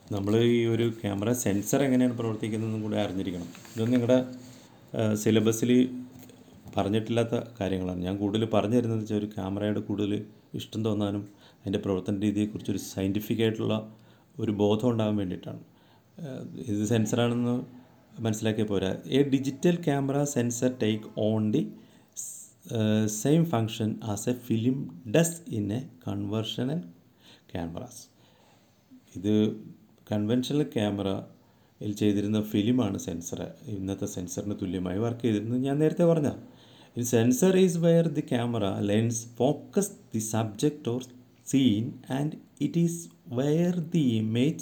നമ്മൾ ഈ ഒരു ക്യാമറ സെൻസർ എങ്ങനെയാണ് പ്രവർത്തിക്കുന്നതെന്നും കൂടെ അറിഞ്ഞിരിക്കണം ഇതൊന്നും നിങ്ങളുടെ സിലബസിൽ പറഞ്ഞിട്ടില്ലാത്ത കാര്യങ്ങളാണ് ഞാൻ കൂടുതൽ പറഞ്ഞു തരുന്നത് വെച്ചാൽ ഒരു ക്യാമറയുടെ കൂടുതൽ ഇഷ്ടം തോന്നാനും അതിൻ്റെ പ്രവർത്തന രീതിയെക്കുറിച്ചൊരു സയൻറ്റിഫിക് ആയിട്ടുള്ള ഒരു ബോധം ഉണ്ടാകാൻ വേണ്ടിയിട്ടാണ് ഏഹ് ഇത് സെൻസറാണെന്ന് മനസ്സിലാക്കിയാൽ പോരാ a digital camera sensor take on the same function as a film does in a conventional cameras ഇത് കൺവെൻഷണൽ ക്യാമറയിൽ ചെയ്തിരുന്ന ഫിലിമാണ് സെൻസർ ഇന്നത്തെ സെൻസറിന് തുല്യമായി വർക്ക് ചെയ്തിരുന്നത് ഞാൻ നേരത്തെ പറഞ്ഞ ഈ sensor is where the camera lens focus the subject or scene and it is where the image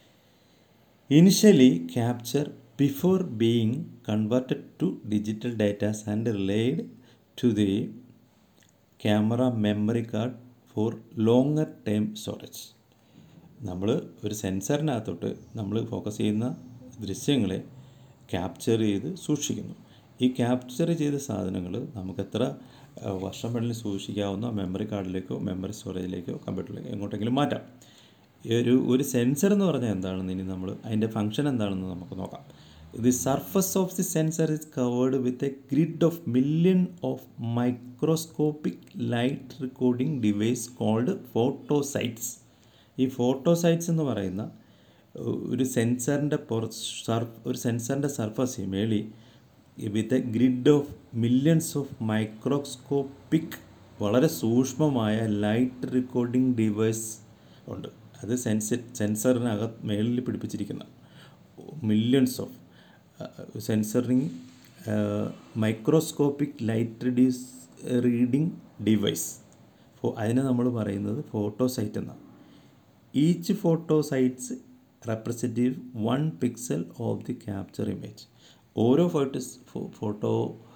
initially capture before being converted to digital data and relayed to the camera memory card for longer term storage നമ്മൾ ഒരു സെൻസറിനകത്തോട്ട് നമ്മൾ focus ചെയ്യുന്ന ദൃശ്യങ്ങളെ capture ചെയ്ത് സൂക്ഷിക്കുന്നു ഈ capture ചെയ്ത സാധനങ്ങൾ നമുക്ക് എത്ര അഹ്, വർഷം വേണമെങ്കിലും സൂക്ഷിക്കാവുന്ന മെമ്മറി കാർഡിലേക്കോ മെമ്മറി സ്റ്റോറേജിലേക്കോ കമ്പ്യൂട്ടറിലേക്കോ എങ്ങോട്ടെങ്കിലും മാറ്റാം ഈ ഒരു ഒരു സെൻസർ എന്ന് പറഞ്ഞാൽ എന്താണെന്ന് ഇനി നമ്മൾ അതിൻ്റെ ഫങ്ഷൻ എന്താണെന്ന് നമുക്ക് നോക്കാം the surface of the sensor is covered with a grid of million of microscopic light recording device called photosites ഈ ഫോട്ടോസൈറ്റ്സ് എന്ന് പറയുന്ന ഒരു സെൻസറിൻ്റെ പുറ സർഫ് ഒരു സെൻസറിൻ്റെ സർഫസ് മേളി with a grid of millions of microscopic വളരെ സൂക്ഷ്മമായ ലൈറ്റ് റെക്കോർഡിംഗ് ഡിവൈസ് ഉണ്ട് അത് സെൻസ സെൻസറിനകത്ത് മേളിൽ പിടിപ്പിച്ചിരിക്കുന്ന millions of sensoring microscopic light reduce reading device അതിനെ നമ്മൾ പറയുന്നത് ഫോട്ടോസൈറ്റ് എന്നാണ് each photosites representative one pixel of the capture image ഓരോ ഫോട്ടോസ് ഫോട്ടോ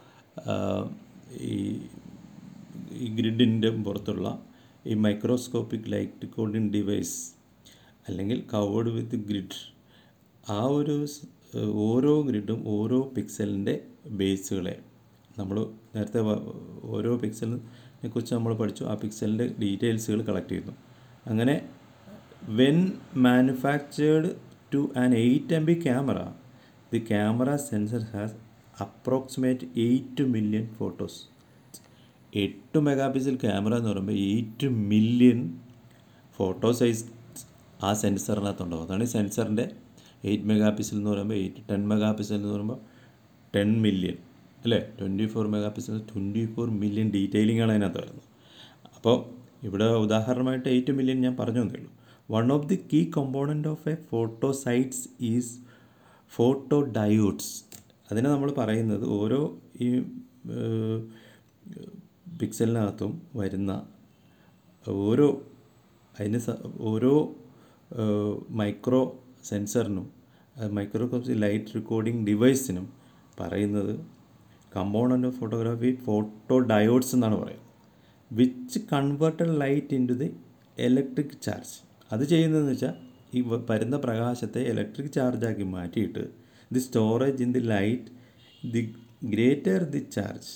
ഈ ഈ ഗ്രിഡിൻ്റെ പുറത്തുള്ള ഈ മൈക്രോസ്കോപ്പിക് ലൈറ്റ് റെക്കോർഡിംഗ് ഡിവൈസ് അല്ലെങ്കിൽ കവേർഡ് വിത്ത് ഗ്രിഡ് ആ ഒരു സ്- ഓരോ ഗ്രിഡും ഓരോ പിക്സലിൻ്റെ ബേസുകളെ നമ്മൾ നേരത്തെ വ- ഓരോ പിക്സലിനെ കുറിച്ച് നമ്മൾ പഠിച്ചു ആ പിക്സലിൻ്റെ ഡീറ്റെയിൽസുകൾ കളക്ട് ചെയ്യുന്നു അങ്ങനെ when manufactured to an eight M B camera the camera sensor has approximate eight million photos എട്ട് മെഗാ പിക്സൽ ക്യാമറ എന്ന് പറയുമ്പോൾ എയ്റ്റ് മില്യൺ ഫോട്ടോ സൈസ് ആ സെൻസറിനകത്തുണ്ടാവും അതാണ് ഈ സെൻസറിൻ്റെ എയ്റ്റ് മെഗാ പിക്സൽ എന്ന് പറയുമ്പോൾ എയ്റ്റ് ടെൻ മെഗാ പിക്സൽ എന്ന് പറയുമ്പോൾ ടെൻ മില്യൺ അല്ലേ twenty four mega pixel twenty four million detailing ആണ് അതിനകത്ത് വരുന്നത് അപ്പോൾ ഇവിടെ ഉദാഹരണമായിട്ട് എയ്റ്റ് മില്യൺ ഞാൻ പറഞ്ഞു തന്നേ ഉള്ളൂ one of the key component of a photo sites is photo diodes അതിനെ നമ്മൾ പറയുന്നത് ഓരോ ഈ ഏഹ്, പിക്സലിനകത്തും വരുന്ന ഓരോ അതിന് സ- ഓരോ മൈക്രോ സെൻസറിനും മൈക്രോസ്കോപ്പ് ലൈറ്റ് റെക്കോർഡിംഗ് ഡിവൈസിനും പറയുന്നത് component of photography photo diodes എന്നാണ് പറയുന്നത് which converted light in to the electric charge അത് ചെയ്യുന്നതെന്ന് വെച്ചാൽ ഈ വ- വരുന്ന പ്രകാശത്തെ ഇലക്ട്രിക് ചാർജാക്കി മാറ്റിയിട്ട് the storage in the light the greater the charge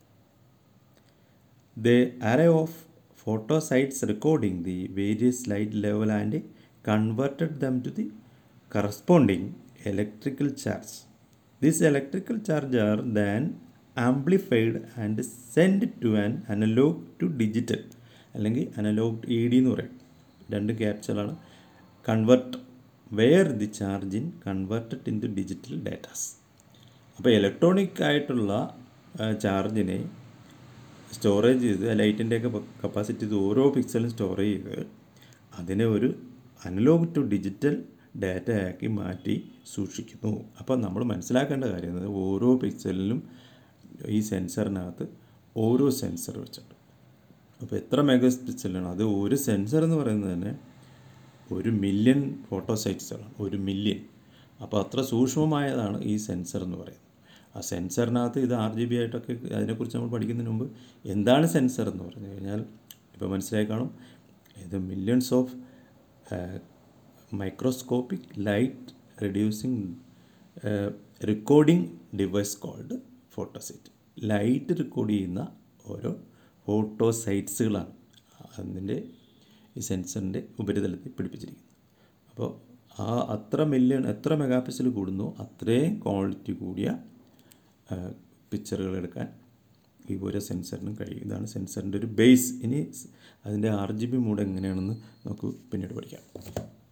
The array of photosites recording the various light level and converted them to the corresponding electrical charge. These electrical charge are then amplified and sent to an analog to digital അല്ലെങ്കിൽ analog E D എന്ന് പറയും രണ്ട് ക്യാപ്ചറാണ് convert where the charge in converted in to digital datas അപ്പോൾ electronic ആയിട്ടുള്ള ചാർജിനെ storage ചെയ്ത് ലൈറ്റിൻ്റെയൊക്കെ capacity ഇത് ഓരോ പിക്സലും സ്റ്റോർ ചെയ്ത് അതിനെ ഒരു അനലോഗ് ടു ഡിജിറ്റൽ ഡാറ്റയാക്കി മാറ്റി സൂക്ഷിക്കുന്നു അപ്പോൾ നമ്മൾ മനസ്സിലാക്കേണ്ട കാര്യം എന്നത് ഓരോ പിക്സലിലും ഈ സെൻസറിനകത്ത് ഓരോ സെൻസർ വെച്ചിട്ടുണ്ട് അപ്പോൾ എത്ര മെഗാ പിക്സലാണ് അത് ഒരു സെൻസർ എന്ന് പറയുന്നത് തന്നെ ഒരു മില്യൺ ഫോട്ടോസൈറ്റ്സുകളാണ് ഒരു മില്യൺ അപ്പോൾ അത്ര സൂക്ഷ്മമായതാണ് ഈ സെൻസർ എന്ന് പറയുന്നത് ആ സെൻസറിനകത്ത് ഇത് ആർ ജി ബി ആയിട്ടൊക്കെ അതിനെക്കുറിച്ച് നമ്മൾ പഠിക്കുന്നതിന് മുമ്പ് എന്താണ് സെൻസർ എന്ന് പറഞ്ഞു കഴിഞ്ഞാൽ ഇപ്പോൾ മനസ്സിലായി കാണും ഇത് millions of microscopic light reducing recording device called photosite light record ചെയ്യുന്ന ഓരോ ഫോട്ടോ സൈറ്റ്സുകളാണ് അതിൻ്റെ ഈ സെൻസറിൻ്റെ ഉപരിതലത്തിൽ പിടിപ്പിച്ചിരിക്കുന്നത് അപ്പോൾ ആ അത്ര മില്യൺ എത്ര മെഗാ പിക്സൽ കൂടുന്നു അത്രയും ക്വാളിറ്റി കൂടിയ പിക്ചറുകൾ എടുക്കാൻ ഈ ഓരോ സെൻസറിനും കഴിയും ഇതാണ് സെൻസറിൻ്റെ ഒരു ബേസ് ഇനി സ് അതിൻ്റെ ആർ ജി ബി മോഡ് എങ്ങനെയാണെന്ന് നമുക്ക് പിന്നീട് പഠിക്കാം